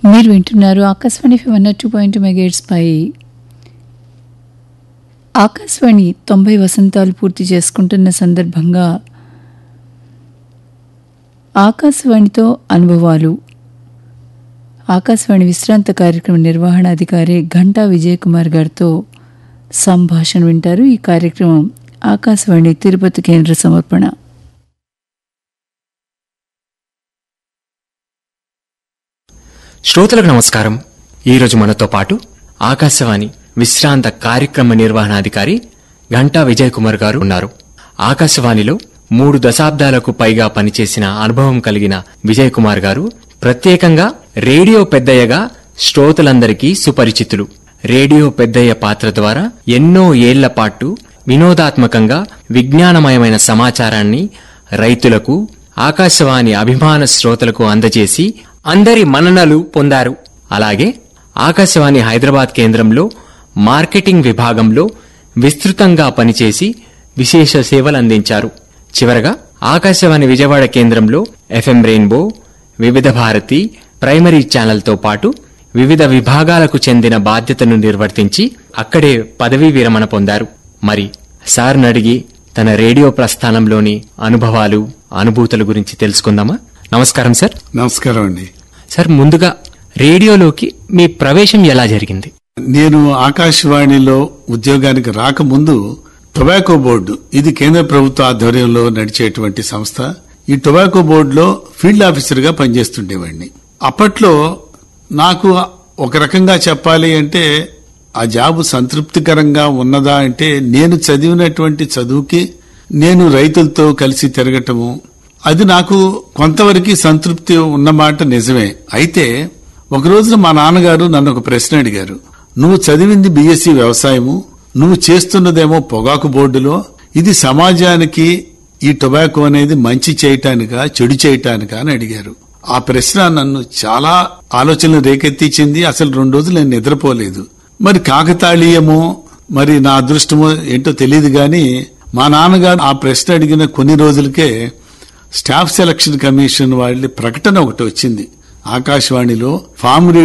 మీరు వింటున్నారు Akashvani one two point megahertz పై ఆకాశవాణి తొంభై వసంతాలు పూర్తి చేసుకుంటున్న సందర్భంగా ఆకాశవాణితో అనుభవాలు ఆకాశవాణి విశ్రాంత కార్యక్రమ నిర్వహణాధికారి ఘంటా విజయ్ కుమార్ గారితో సంభాషణ వింటారు ఈ కార్యక్రమం ఆకాశవాణి తిరుపతి కేంద్ర సమర్పణ శ్రోతలకు నమస్కారం ఈరోజు మనతో పాటు ఆకాశవాణి విశ్రాంత కార్యక్రమ నిర్వహణాధికారి ఘంటా విజయ్ కుమార్ గారు ఉన్నారు ఆకాశవాణిలో మూడు దశాబ్దాలకు పైగా పనిచేసిన అనుభవం కలిగిన విజయ్ కుమార్ గారు ప్రత్యేకంగా రేడియో పెద్దయ్యగా శ్రోతలందరికీ సుపరిచితులు రేడియో పెద్దయ్య పాత్ర ద్వారా ఎన్నో ఏళ్ల పాటు వినోదాత్మకంగా విజ్ఞానమయమైన సమాచారాన్ని రైతులకు ఆకాశవాణి అభిమాన శ్రోతలకు అందజేసి అందరి మన్ననలు పొందారు అలాగే ఆకాశవాణి హైదరాబాద్ కేంద్రంలో మార్కెటింగ్ విభాగంలో విస్తృతంగా పనిచేసి విశేష సేవలు అందించారు చివరగా ఆకాశవాణి విజయవాడ కేంద్రంలో ఎఫ్ఎం రెయిన్బో వివిధ భారతి ప్రైమరీ ఛానల్తో పాటు వివిధ విభాగాలకు చెందిన బాధ్యతను నిర్వర్తించి అక్కడే పదవీ విరమణ పొందారు మరి సార్ని అడిగి తన రేడియో ప్రస్థానంలోని అనుభవాలు అనుభూతుల గురించి తెలుసుకుందామా నమస్కారం సార్ నమస్కారం అండి సార్ ముందుగా రేడియోలోకి మీ ప్రవేశం ఎలా జరిగింది నేను ఆకాశవాణిలో ఉద్యోగానికి రాకముందు టొబాకో బోర్డు ఇది కేంద్ర ప్రభుత్వ ఆధ్వర్యంలో నడిచేటువంటి సంస్థ ఈ టొబాకో బోర్డులో ఫీల్డ్ ఆఫీసర్గా పనిచేస్తుండేవాడిని అప్పట్లో నాకు ఒక రకంగా చెప్పాలి అంటే ఆ జాబ్ సంతృప్తికరంగా ఉన్నదా అంటే నేను చదివినటువంటి చదువుకి నేను రైతులతో కలిసి తిరగటము అది నాకు కొంతవరకు సంతృప్తి ఉన్నమాట నిజమే అయితే ఒక రోజున మా నాన్నగారు నన్ను ఒక ప్రశ్న అడిగారు నువ్వు చదివింది బీఎస్సీ వ్యవసాయము నువ్వు చేస్తున్నదేమో పొగాకు బోర్డులో ఇది సమాజానికి ఈ టొబాకో అనేది మంచి చేయటానికా చెడు చేయటానికా అని అడిగారు ఆ ప్రశ్న నన్ను చాలా ఆలోచనలు రేకెత్తించింది అసలు రెండు రోజులు నేను నిద్రపోలేదు మరి కాకతాళీయమో మరి నా అదృష్టమో ఏంటో తెలియదు గాని మా నాన్నగారు ఆ ప్రశ్న అడిగిన కొన్ని రోజులకే స్టాఫ్ సెలక్షన్ కమిషన్ వాళ్ళ ప్రకటన ఒకటి వచ్చింది ఆకాశవాణిలో ఫామ్